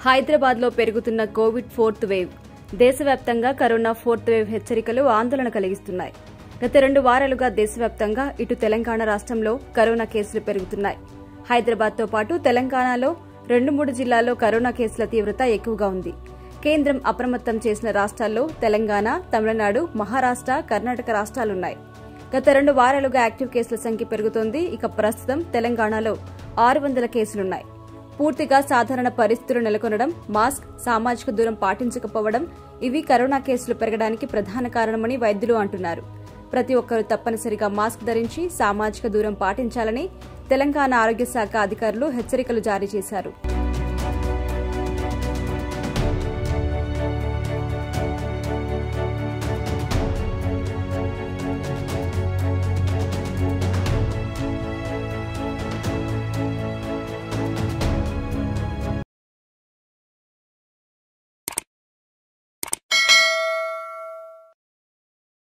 హైదరాబాద్లో పెరుగుతున్న Covid fourth wave దేశవ్యాప్తంగా కరోనా ఫోర్త్ వేవ్ హెచ్చరికలు ఆందోళన కలిగిస్తున్నాయి గత రెండు వారాలుగా దేశవ్యాప్తంగా ఇటు తెలంగాణ రాష్ట్రంలో కరోనా కేసులు పెరుగుతున్నాయి హైదరాబాద్తో పాటు తెలంగాణలో రెండు మూడు జిల్లాల్లో కరోనా కేసుల తీవ్రత ఎక్కువగా ఉంది కేంద్రం అప్రమత్తం చేసిన రాష్ట్రాల్లో తెలంగాణ తమిళనాడు మహారాష్ట్ర కర్ణాటక రాష్ట్రాలున్నాయి గత రెండు వారాలుగా యాక్టివ్ కేసుల సంఖ్య పెరుగుతోంది ఇక ప్రస్తుతం తెలంగాణలో ఆరు వందల కేసులున్నాయి పూర్తిగా సాధారణ పరిస్థితులు నెలకొనడం మాస్క్ సామాజిక దూరం పాటించకపోవడం ఇవి కరోనా కేసులు పెరగడానికి ప్రధాన కారణమని వైద్యులు అంటున్నారు ప్రతి ఒక్కరూ తప్పనిసరిగా మాస్క్ ధరించి సామాజిక దూరం పాటించాలని తెలంగాణ ఆరోగ్య శాఖ అధికారులు హెచ్చరికలు జారీ చేశారు